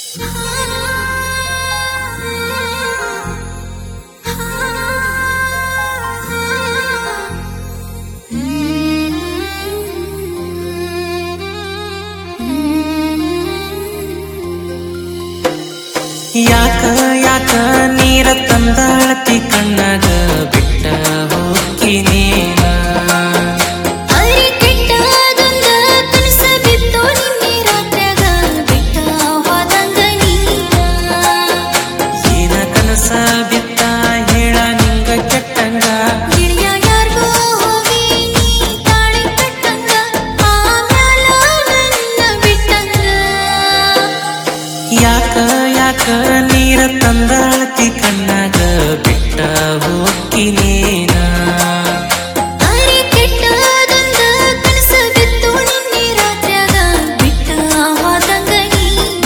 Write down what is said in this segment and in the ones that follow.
ಯಾಕ ಯಾಕ ನೀರ ತಂದಾಳತಿ ಕಣ್ಣಾಗ ಬಿಟ್ಟ ಹೋಗಿ ನೀನ ಅರೆ ಕೆಟ್ಟದೊಂದ ಕನಸ ಬಿತ್ತು ನಿನ್ನೆ ರಾತ್ರ್ಯಾಗ ಬಿಟ್ಟ ಹೋದಂಗ ನೀನ ಏನ ಕನಸ ಬಿತ್ತ ಹೇಳ ನಿಂಗ ಕೆಟ್ಟಂಗ ಗಿಳಿಯ ಯಾರ್ಗೋ ಹೋಗಿ ನೀ ತಾಳಿ ಕಟ್ಟಂಗ ಆಮ್ಯಾಲ ನನ್ನ ಬಿಟ್ಟಂಗ ಯಾಕ ಯಾಕ ನೀರ ತಂದಾಳತಿ ಕಣ್ಣಾಗ ಬಿಟ್ಟ ಹೋಗಿ ನೀನ ಅರೆ ಕೆಟ್ಟದೊಂದ ಕನಸ ಬಿತ್ತು ನಿನ್ನೆ ರಾತ್ರ್ಯಾಗ ಬಿಟ್ಟ ಹೋದಂಗ ನೀನ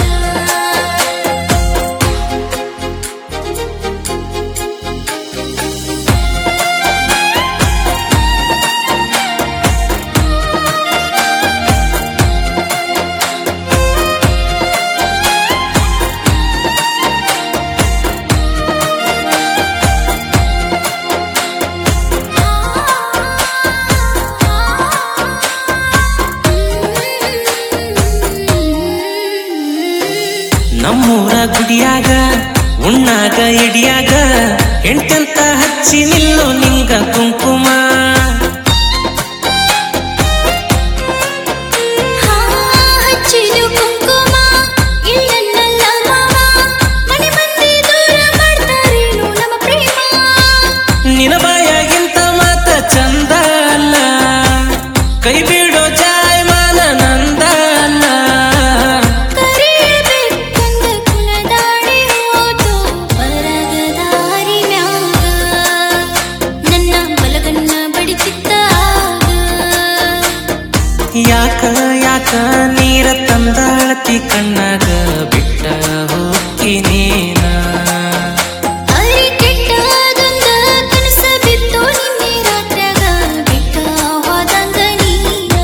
ನಮ್ಮೂರ ಗುಡಿಯಾಗ ಉಣ್ಣಾಗ ಇಡಿಯಾಗ ಎಂಟಂತ ಹಚ್ಚಿ ನಿಲ್ಲೋ ನಿಂಗ ಕುಂಕುಮ ಹಚ್ಚಿದು ಕುಂಕುಮ ಇಲ್ಲನ್ನಲ್ಲ ಮಾವ ಮನೆ ಮಂದಿ ದೂರ ಮಾಡ್ತಾರೇನು ನಮ್ಮ ಪ್ರೇಮ ನಿನ ಬಾಯಾಗಿಂತ ಮಾತ ಚಂದ ಅಲ್ಲ ಕೈ ಬಿಡೋ ಜಾಯಮಾನ ನಂದ ಅಲ್ಲ ಕರಿಬೇಕಂದ ಕುಲದಾಡಿ ಹೋತು ಬರಗ ದಾರಿ ಮ್ಯಾಗ ನನ್ನ ಬಲಗನ್ನ ಬಡಿತಿದ್ದಾಗ ಯಾಕ ಯಾಕ ನೀರ ತಂದಾಳತಿ ಕಣ್ಣಾಗ ಬಿಟ್ಟ ಹೋಗಿ ನೀನ ಅರೆ ಕೆಟ್ಟದೊಂದ ಕನಸ ಬಿತ್ತು ನಿನ್ನೆ ರಾತ್ರ್ಯಾಗ ಬಿಟ್ಟ ಹೋದಂಗ ನೀನ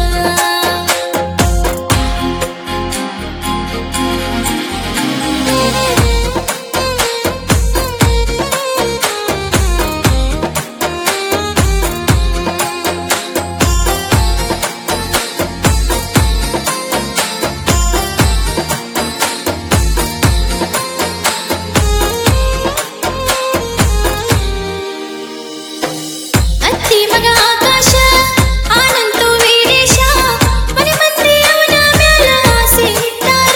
ಅತ್ತಿ ಮಗ ಆಕಾಶ ಆನಂತು ವೀರೇಶ ಮನೆ ಮಂದಿ ಅವನ ಮ್ಯಾಲ ಆಸೆ ಇಟ್ಟಾರ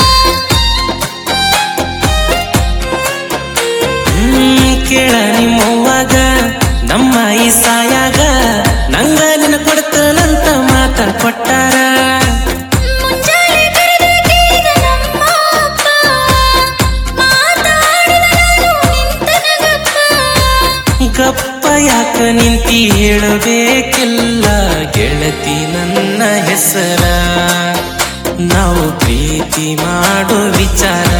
ಹ್ಮ್ ಕೇಳ ನಿಮ್ಮವ್ವಾಗ ನಮ್ಮ ಈ ಸಾಯಾಗ ನಂಗ ನಿನ ಕೊಡ್ತನಂತ ಮಾತ ಕೊಟ್ಟಾರ ಮುಂಜಾನೆ ಕರೆದು ಕೇಳಿದ ನಮ್ಮ ಅಪ್ಪ ಮಾತಾಡಿದ ನಾನು ನಿಂತನಗಪ್ಪ ಗಪ್ಪ ಯಾಕ ನಿಂತಿ ಹೇಳಬೇಕಿಲ್ಲ ಗೆಳತಿ ನನ್ನ ಹೆಸರ ನಾವು ಪ್ರೀತಿ ಮಾಡೋ ವಿಚಾರ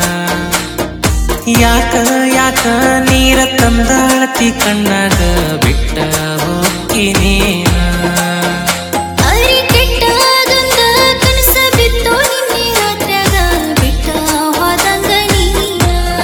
ಯಾಕ ಯಾಕ ನೀರ ತಂದಾಳತಿ ಕಣ್ಣಾಗ ಬಿಟ್ಟ ಹೋಗಿ ನೀನ ಅರೆ ಕೆಟ್ಟದೊಂದ ಕನಸ ಬಿತ್ತು ನಿನ್ನೆ ರಾತ್ರ್ಯಾಗ ಬಿಟ್ಟ ಹೋದಂಗ ನೀನ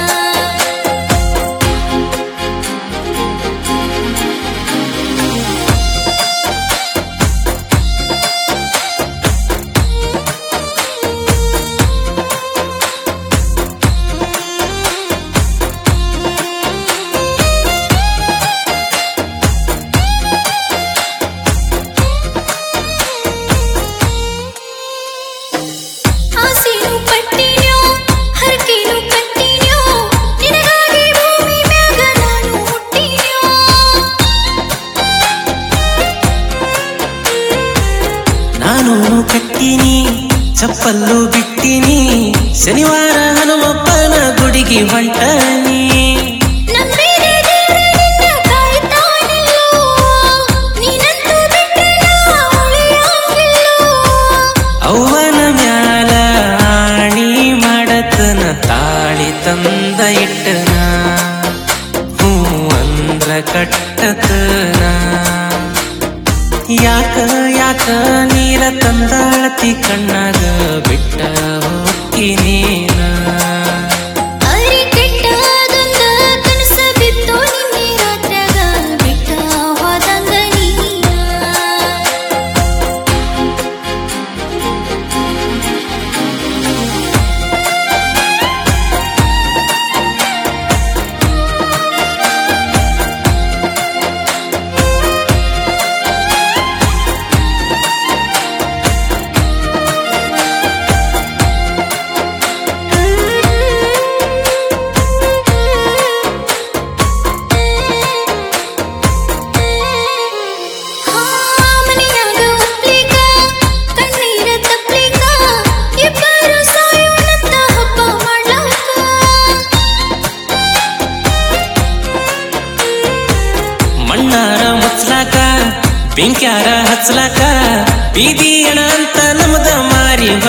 ಆಸೆನು ಪಟ್ಟಿನ್ಯೋ ಹರಕೆನು ಕಟ್ಟಿನ್ಯೋ ನಿನಗಾಗಿ ಭೂಮಿ ಮ್ಯಾಗ ನಾನು ಹುಟ್ಟಿನ್ಯೋ ನಾನು ಕಟ್ಟಿನಿ ಚಪ್ಪಲ್ಲು ಬಿಟ್ಟಿನಿ ಶನಿವಾರ ಹನುಮಪ್ಪನ ಗುಡಿಗೆ ಹೊಂಟನಿ ನಂಬಿದ ದೇವ್ರ ನಿನ್ನ ಕಾಯ್ತಾನಿಲ್ಲೋ ನೀನಂತೂ ಬಿಟ್ಟಲ್ಲ ಉಳಿಯೋಂಗಿಲ್ಲೋ ಅವನ ಮ್ಯಾಲ ಆಣಿ ಮಾಡತನ ತಾಳಿ ತಂದ ಇಟ್ಟನ ಹೂ ಅಂದ್ರ ಕಟ್ಟತನ ಯಾಕ ಯಾಕ ನೀರ ತಂದಾಳತಿ ಕಣ್ಣಾಗ ಬಿಟ್ಟ ಹೋಗಿ ನೀನ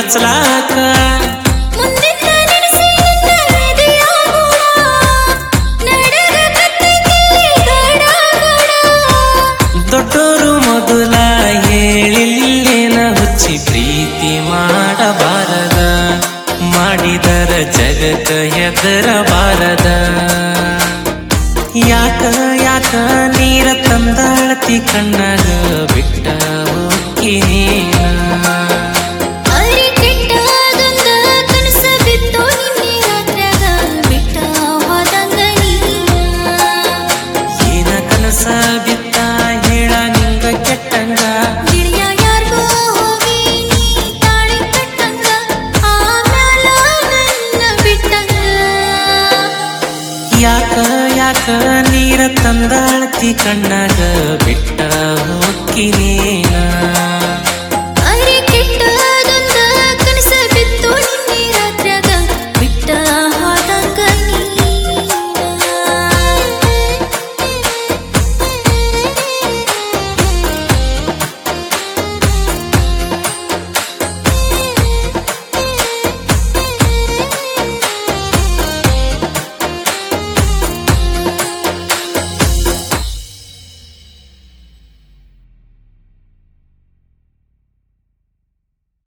ಹಚ್ಚಲಾಕ ಮುಂದಿನ ನೆನೆಸಿ ನಿನ್ನ ಎದೆಯ ಗೂಡ ನಡೆದಕತ್ತೈತಿ ಗಡ ಗಡ ದೊಡ್ಡೋರು ಮೊದಲ ಹೇಳಿಲ್ಲೇನ ಹುಚ್ಚಿ ಪ್ರೀತಿ ಮಾಡಬಾರದ ಮಾಡಿದರ ಜಗತ್ತ ಹೆದರಬಾರದ ಯಾಕ ಯಾಕ ನೀರ ತಂದಾಳತಿ ಕಣ್ಣಾಗ ಬಿಟ್ಟ ಹೋಗ್ತೀನಿ ಅರಿ ಕೆಟ್ಟದೊಂದ ಕನಸ ಬಿತ್ತು ನಿನ್ನೆ ರಾತ್ರ್ಯಾಗ ಬಿಟ್ಟ ಹೋದಂಗ ನೀನ ಏನ ಕನಸ ಬಿತ್ತ ಹೇಳ ನಿಂಗ ಕೆಟ್ಟಂಗ ಗಿಳಿಯ ಯಾರ್ಗೋ ಹೋಗಿ ನೀ ತಾಳಿ ಕಟ್ಟಂಗ ಆಮ್ಯಾಲ ನನ್ನ ಬಿಟ್ಟಂಗ ಯಾಕ ಯಾಕ ನೀರ ತಂದಾಳತಿ ಕಣ್ಣಾಗ ಬಿಟ್ಟ ಹೋಗ್ತೀನಿ